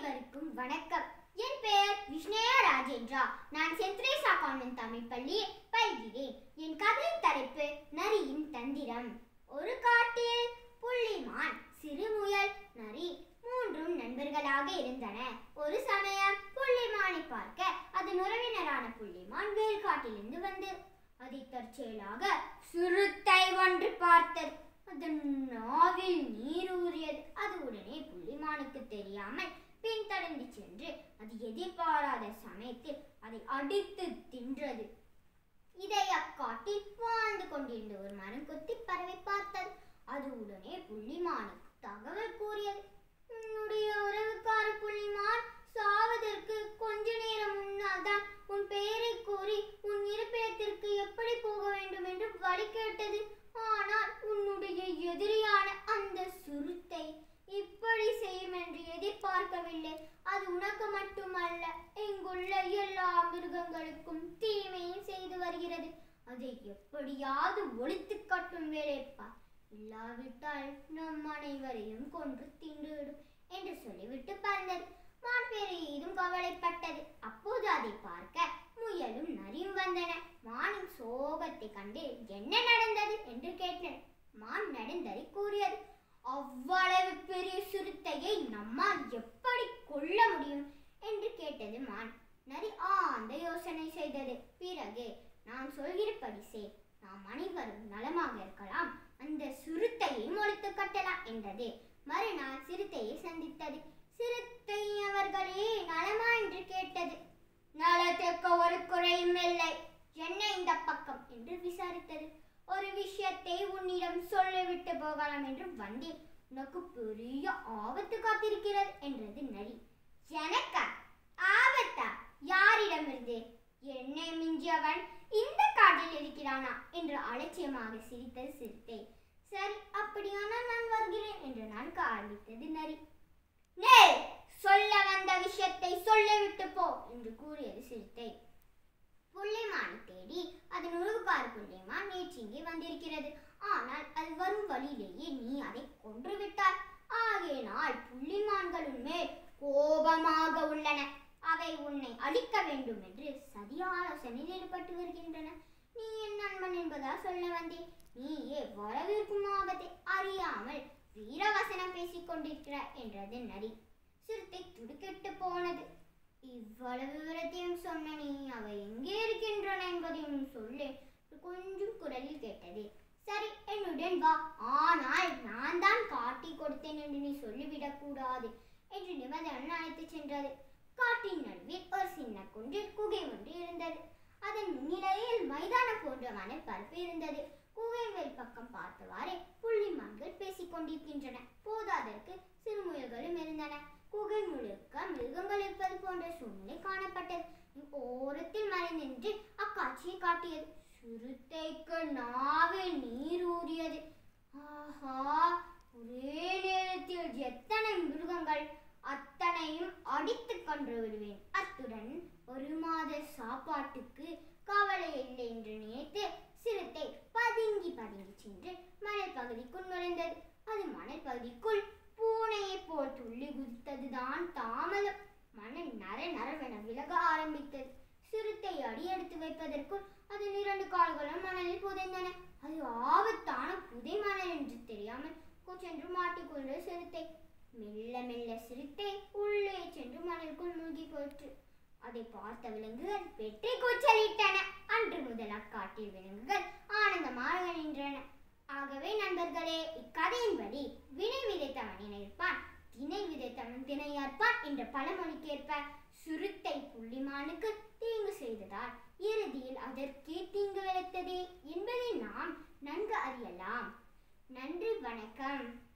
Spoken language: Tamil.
அனைவருக்கும் வணக்கம் என் பெயர் விஷ்ணயா ராஜேந்திரா நான் சென்ட் தெரேசா கான்வென்ட் தமிழ் பள்ளியில் பயில்கிறேன் என் கதையின் தலைப்பு நரியின் தந்திரம் ஒரு காட்டில் புள்ளிமான் சிறுமுயல் நரி மூன்றும் நண்பர்களாக இருந்தன ஒரு சமயம் புள்ளிமானை பார்க்க அதன் உறவினரான புள்ளிமான் வேறு காட்டிலிருந்து வந்து அதை தற்செயலாக சிறுத்தை ஒன்று பார்த்தது அதன் நாவில் நீர் ஊறியது அது உடனே புள்ளிமானுக்கு தெரியாமல் பின்தொடர்ந்து சென்று அது எதிர்பாராத சமயத்தில் அதை அடித்து தின்றது இதை அக்காட்டில் வாழ்ந்து கொண்டிருந்த ஒரு மரங்கொத்தி பறவை பார்த்தது அது உடனே புள்ளிமானுக்கு தகவல் கூறியது உன்னுடைய உறவுக்கார புள்ளிமான் சாவதற்கு கொஞ்ச நேரம் முன்னால் தான் உன் பெயரை கூறி உன் இருப்பிடத்திற்கு எப்படி போக வேண்டும் என்று வழி கேட்டது ஆனால் உன்னுடைய எதிரியான அந்த சுருத்தை இப்படி செய்யும் என்று எதிர்பார்க்கவில்லை அது உனக்கு மட்டுமல்ல இங்குள்ள எல்லா மிருகங்களுக்கும் தீமையும் செய்து வருகிறது அதை எப்படியாவது ஒழித்து கட்டும் வேலைப்பா இல்லாவிட்டால் நம் அனைவரையும் கொன்று தின்றுவிடும் என்று சொல்லிவிட்டு பறந்தது மான் பேரு ஏதும் கவலைப்பட்டது அப்போது அதை பார்க்க முயலும் நரியும் வந்தன மானின் சோகத்தை கண்டு என்ன நடந்தது என்று கேட்டன மான் நடந்ததை கூறியது அவ்வளவு பெரிய சிறுத்தையை நம்மால் எப்படி கொல்ல முடியும் என்று கேட்டது மான் நரி ஆழ்ந்த யோசனை செய்தது பிறகு நான் சொல்கிறபடி செய் நாம் அனைவரும் நலமாக இருக்கலாம் அந்த சிறுத்தையை ஒழித்து கட்டலாம் என்றது மறுநாள் சிறுத்தையை சந்தித்தது சிறுத்தை அவர்களே நலமா என்று கேட்டது நலத்திற்கு ஒரு குறையும் இல்லை என்ன இந்த பக்கம் என்று விசாரித்தது ஒரு விஷயத்தை உன்னிடம் சொல்லிவிட்டு போகலாம் என்று வந்தேன் உனக்கு பெரிய ஆபத்து காத்திருக்கிறது என்றது நரி எனக்கா ஆபத்தா யாரிடமிருந்து என்னை மிஞ்சியவன் இந்த காட்டில் இருக்கிறானா என்று அலட்சியமாக சிரித்தது சிறுத்தை சரி அப்படியானால் நான் வருகிறேன் என்று நடக்க ஆரம்பித்தது நரி நே சொல்ல வந்த விஷயத்தை சொல்லிவிட்டு போ என்று கூறியது சிறுத்தை புள்ளிமானை தேடி அதன் உறவுக்கார புள்ளிமான் நேற்று இங்கே வந்திருக்கிறது ஆனால் அது வரும் வழியிலேயே நீ அதை கொன்று விட்டாய் ஆகையினால் புள்ளிமான்களின் மேல் கோபமாக உள்ளன அவை உன்னை அழிக்க வேண்டும் என்று சதி ஆலோசனையில் ஈடுபட்டு வருகின்றன நீ என் நண்பன் என்பதால் சொல்ல வந்தேன் நீயே வரவிருக்கும் ஆபத்தை அறியாமல் வீரவசனம் பேசிக் கொண்டிருக்கிறாய் என்றது நரி சிறுத்தை துடுக்கிட்டு போனது இவ்வளவு விவரத்தையும் சொன்ன நீ அவை எங்கே இருக்கின்றன என்பதையும் சொல்லு கொஞ்சம் குரலில் கேட்டது சரி என்னுடன் வா ஆனால் நான் தான் காட்டி கொடுத்தேன் என்று நீ சொல்லிவிடக் கூடாது என்று நிபந்தனை அழைத்து சென்றது காட்டின் நடுவில் ஒரு சின்ன குன்றில் குகை ஒன்று இருந்தது அதன் முன்னிலையில் மைதானம் போன்ற மணல் பரப்பு இருந்தது குகையின் மேல் பக்கம் பார்த்தவாறே புள்ளிமான்கள் பேசிக் கொண்டிருக்கின்றன போதாதற்கு சிறுமுயல்களும் இருந்தன குகை முழுக்க மிருகங்கள் இருப்பது போன்ற சூழ்நிலை காணப்பட்டது ஓரத்தில் மறைந்தின்று அக்காட்சியை காட்டியது சிறுத்தைக்கு நாவில் நீர் ஊறியது ஆஹா ஒரே நேரத்தில் எத்தனை மிருகங்கள் அத்தனையும் அடித்து கொன்று விடுவேன் அத்துடன் ஒரு மாத சாப்பாட்டுக்கு கவலை இல்லை என்று நினைத்து சிறுத்தை பதுங்கி பதுங்கி சென்று மணல் பகுதிக்குள் நுழைந்தது அது மணல் பகுதிக்குள் பூனையை போல் துள்ளி குதித்ததுதான் தாமதம் மணல் நர நரவென விலக ஆரம்பித்தது சிறுத்தை அடி எடுத்து வைப்பதற்குள் அதன் இரண்டு கால்களும் மணலில் புதைந்தன அது ஆபத்தான புதை மணல் என்று தெரியாமல் சென்று மாட்டிக்கொண்ட சிறுத்தை மெல்ல மெல்ல சிறுத்தை உள்ளே சென்று மணலுக்குள் மூழ்கி போயிற்று அதை பார்த்த விலங்குகள் வெற்றி கூச்சலிட்டன அன்று முதல் அக்காட்டில் விலங்குகள் ஆனந்தமாக நின்றன ஆகவே நண்பர்களே இக்கதையின்படி வினை விதைத்தவன் நினைப்பான் திணை விதைத்தவன் திணையார்ப்பான் என்ற பழமொழிக்கேற்ப சுருத்தை புள்ளிமானுக்கு தீங்கு செய்ததால் இறுதியில் அதற்கே தீங்கு விளைத்ததே என்பதை நாம் நன்கு அறியலாம் நன்றி வணக்கம்